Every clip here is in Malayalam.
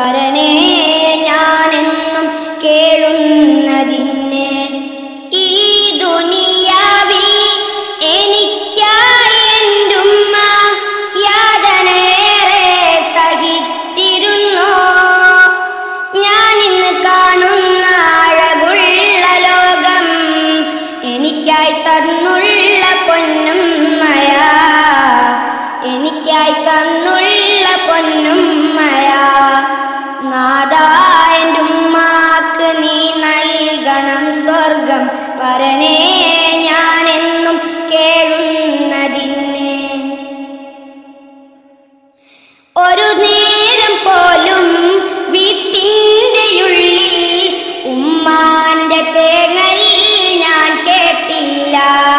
പരനെ ഞാനെന്നും കേഴുന്നതിന് ഈ ദുനിയാവിൽ എനിക്കായി എന്റുമ്മ യാതനയേറെ സഹിച്ചിരുന്നു ഞാൻ ഇന്ന് കാണുന്ന അഴകുള്ള ലോകം എനിക്കായി തന്നുള്ള പൊന്നുമ്മയാ എനിക്കായി തന്നുള്ള പൊന്നുമ്മയാ നാദായൻ്റെ ഉമ്മാക്ക് നീ നൽകണം സ്വർഗം പരനെ ഞാനെന്നും കേഴുന്നതിന് ഒരു നേരം പോലും വീട്ടിൻ്റെ ഉള്ളിൽ ഉമ്മാന്റെ തേങ്ങൽ ഞാൻ കേട്ടില്ല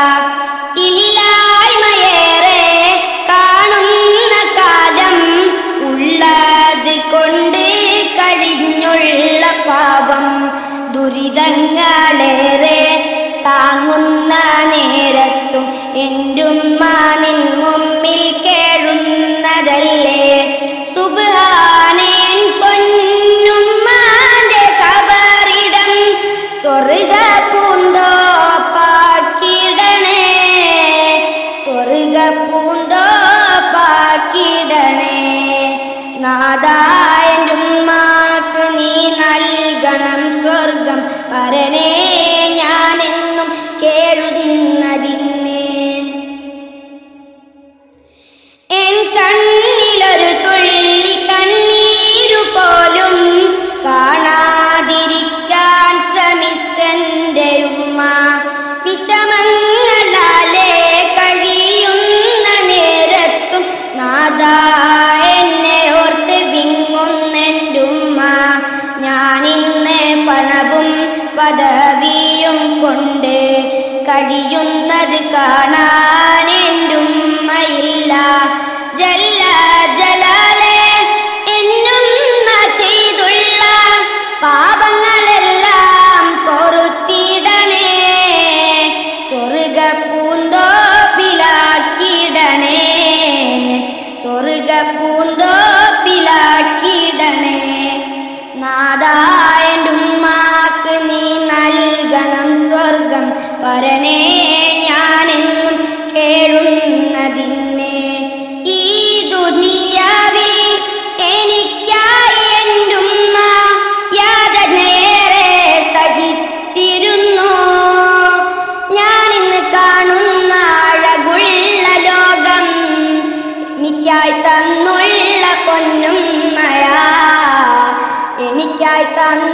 ഇല്ലായ്മയേറെ കാണുന്ന കാലം ഉള്ളത് കൊണ്ട് കഴിഞ്ഞുള്ള പാപം ദുരിതങ്ങളേറെ താങ്ങുന്ന നേരത്തും എന്റുമ്മ നിൻ മുമ്പിൽ കേഴുന്നതല്ലേ സുബാനേൻ പൊന്നുമ്മാന്റെ കബറിടം സ്വർഗ പൂന്തോപ്പാക്കിടണേ സ്വർഗ പൂന്തോപ്പാക്കിടണേ നാദായൻ്റെ ഉമ്മാക്ക് നീ നൽകണം സ്വർഗം പരനെ ഞാനെന്നും കേഴുന്നതിന് എൻ കണ്ണിലൊരു തുള്ളി കണ്ണീരു പോലും കാണാതിരിക്കാൻ ശ്രമിച്ചെന്റെ ഉമ്മ വിഷമങ്ങളാലെ കഴിയുന്ന നേരത്തും നാദാ എന്നെ ഓർത്ത് വിങ്ങുന്നെൻ്റെ ഉമ്മ ഞാനിന്ന് പണവും പദവിയും കൊണ്ട് കഴിയുന്നത് കാണാൻ എൻ്റെ ഉമ്മയില്ല ജല്ല ജലാലെ എന്നുമ്മ ചെയ്തുള്ള പാപങ്ങളെല്ലാം പൊറുത്തിടണേ സ്വർഗ പൂന്തോപ്പിലാക്കിടണേ സ്വർഗ പൂന്തോപ്പിലാക്കിടണേ നാദായൻ്റെ ഉമ്മാക്ക് നീ നൽകണം സ്വർഗം പരനെ ഞാനെന്നും കേഴുന്നതിന് ഈ ദുനിയാവിൽ എനിക്കായി എന്റുമ്മ യാതനയേറെ സഹിച്ചിരുന്നു ഞാനിന്ന് കാണുന്ന അഴകുള്ള ലോകം എനിക്കായി തന്നുള്ള പൊന്നുമ്മയാ എനിക്കായി തന്ന